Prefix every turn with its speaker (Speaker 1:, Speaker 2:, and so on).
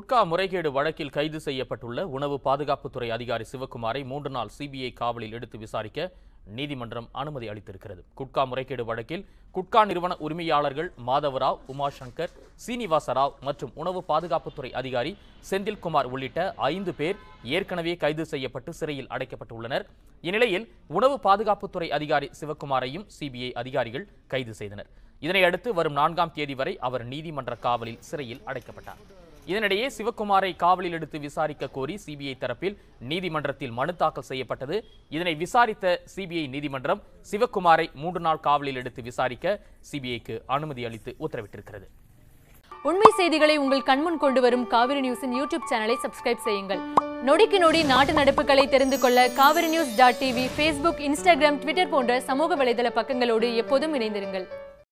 Speaker 1: குட்கா முறைகேடு வழக்கில் கைது செய்யப்பட்டுள்ள உணவு பாதுகாப்புத்துறை அதிகாரி சிவக்குமாரை மூன்று நாள் சிபிஐ காவலில் எடுத்து விசாரிக்க நீதிமன்றம் அனுமதி அளித்திருக்கிறது குட்கா முறைகேடு வழக்கில் குட்கா நிறுவன உரிமையாளர்கள் மாதவராவ் உமாசங்கர் சீனிவாசராவ் மற்றும் உணவு பாதுகாப்புத்துறை அதிகாரி செந்தில்குமார் உள்ளிட்ட ஐந்து பேர் ஏற்கனவே கைது செய்யப்பட்டு சிறையில் அடைக்கப்பட்டுள்ளனர் இந்நிலையில் உணவு பாதுகாப்புத்துறை அதிகாரி சிவக்குமாரையும் சிபிஐ அதிகாரிகள் கைது செய்தனர் இதனையடுத்து வரும் நான்காம் தேதி வரை அவர் நீதிமன்ற காவலில் சிறையில் அடைக்கப்பட்டார் இதனிடையே சிவக்குமாரை காவலில் எடுத்து விசாரிக்க கோரி சிபிஐ தரப்பில் நீதிமன்றத்தில் மனு தாக்கல் செய்யப்பட்டது இதனை விசாரித்த சிபிஐ நீதிமன்றம் சிவக்குமாரை மூன்று நாள் காவலில் எடுத்து விசாரிக்க சிபிஐக்கு அனுமதி அளித்து உத்தரவிட்டிருக்கிறது
Speaker 2: உண்மை செய்திகளை உங்கள் கண்முன் கொண்டு வரும் காவிரி நியூஸின் யூடியூப் சேனலை சப்ஸ்கிரைப் செய்யுங்கள் நொடிக்கு நொடி நாட்டு நடப்புகளை தெரிந்து கொள்ள Cauvery news dot TV Facebook Instagram Twitter போன்ற சமூக வலைதள பக்கங்களோடு எப்போதும் இணைந்திருங்கள்